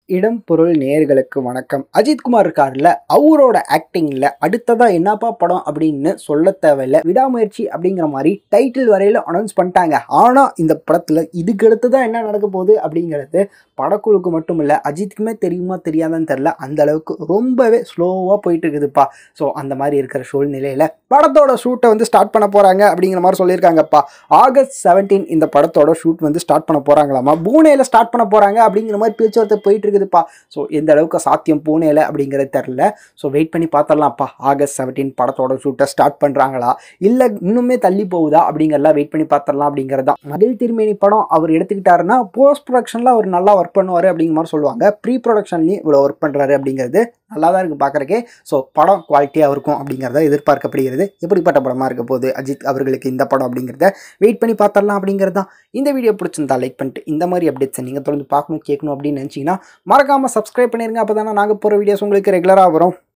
இடம் பொருள் நேயர்களுக்கு வணக்கம் அஜித்குமார் இருக்கார்ல அவரோட ஆக்டிங்கில் அடுத்ததாக என்னப்பா படம் அப்படின்னு சொல்ல தேவையில்ல விடாமுயற்சி அப்படிங்கிற மாதிரி டைட்டில் வரையில் அனௌன்ஸ் பண்ணிட்டாங்க ஆனால் இந்த படத்தில் இதுக்கு அடுத்து தான் என்ன நடக்க போகுது அப்படிங்கிறது படக்குழுக்கு மட்டும் இல்லை அஜித்துக்குமே தெரியுமா தெரியாதான்னு தெரில அந்த அளவுக்கு ரொம்பவே ஸ்லோவாக போயிட்டு இருக்குதுப்பா ஸோ அந்த மாதிரி இருக்கிற சூழ்நிலையில் படத்தோட ஷூட்டை வந்து ஸ்டார்ட் பண்ண போகிறாங்க அப்படிங்கிற மாதிரி சொல்லியிருக்காங்கப்பா ஆகஸ்ட் செவன்டீன் இந்த படத்தோட ஷூட் வந்து ஸ்டார்ட் பண்ண போகிறாங்களாமா பூனேல ஸ்டார்ட் பண்ண போகிறாங்க அப்படிங்கிற மாதிரி பேச்சுவார்த்தை போயிட்டு இருக்குதுப்பா ஸோ எந்த அளவுக்கு சாத்தியம் பூனேல அப்படிங்கிறது தெரில ஸோ வெயிட் பண்ணி பார்த்துடலாம்ப்பா ஆகஸ்ட் செவன்டீன் படத்தோட ஷூட்டை ஸ்டார்ட் பண்ணுறாங்களா இல்லை இன்னுமே தள்ளி போகுதா அப்படிங்கிறலாம் வெயிட் பண்ணி பார்த்துடலாம் அப்படிங்கிறது தான் மகிழ் திருமேனி படம் அவர் எடுத்துக்கிட்டாருன்னா போஸ்ட் ப்ரொடக்ஷனில் அவர் நல்லா ஒர்க் பண்ணுவார் அப்படிங்கிற மாதிரி சொல்லுவாங்க ப்ரீ ப்ரொடக்ஷன்லேயும் இவ்வளோ ஒர்க் பண்ணுறாரு அப்படிங்கிறது நல்லா தான் இருக்குது பார்க்குறக்கே ஸோ படம் குவாலிட்டியாக இருக்கும் அப்படிங்கிறத எதிர்பார்க்கப்படுகிறது எப்படிப்பட்ட படமாக இருக்க போகுது அஜித் அவர்களுக்கு இந்த படம் அப்படிங்கிறத வெயிட் பண்ணி பார்த்துடலாம் அப்படிங்கிறது தான் இந்த வீடியோ பிடிச்சிருந்தா லைக் பண்ணிட்டு இந்த மாதிரி அப்டேட்ஸை நீங்கள் தொடர்ந்து பார்க்கணும் கேட்கணும் அப்படின்னு நினச்சிங்கன்னா மறக்காமல் சப்ஸ்கிரைப் பண்ணிருங்க அப்போ தானே நாங்கள் போகிற வீடியோஸ் உங்களுக்கு ரெகுலராக வரும்